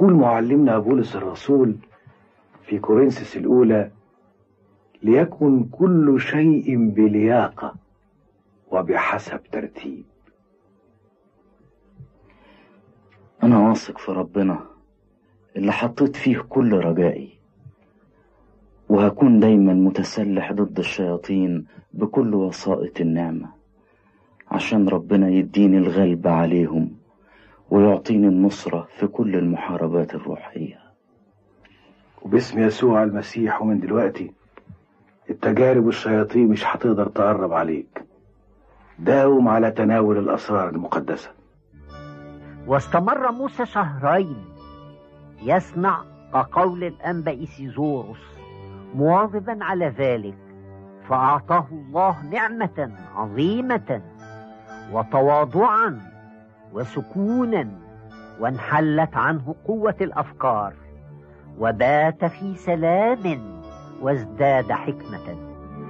يقول معلمنا بولس الرسول في كورنثس الأولى ليكن كل شيء بلياقة وبحسب ترتيب أنا واثق في ربنا اللي حطيت فيه كل رجائي وهكون دايما متسلح ضد الشياطين بكل وسائط النعمة عشان ربنا يديني الغلبة عليهم ويعطيني النصرة في كل المحاربات الروحية وباسم يسوع المسيح ومن دلوقتي التجارب والشياطين مش هتقدر تقرب عليك داوم على تناول الأسرار المقدسة واستمر موسى شهرين يصنع كقول الأنبا إيسيزوروس مواظبا على ذلك فأعطاه الله نعمة عظيمة وتواضعا وسكونا وانحلت عنه قوة الأفكار وبات في سلام وازداد حكمة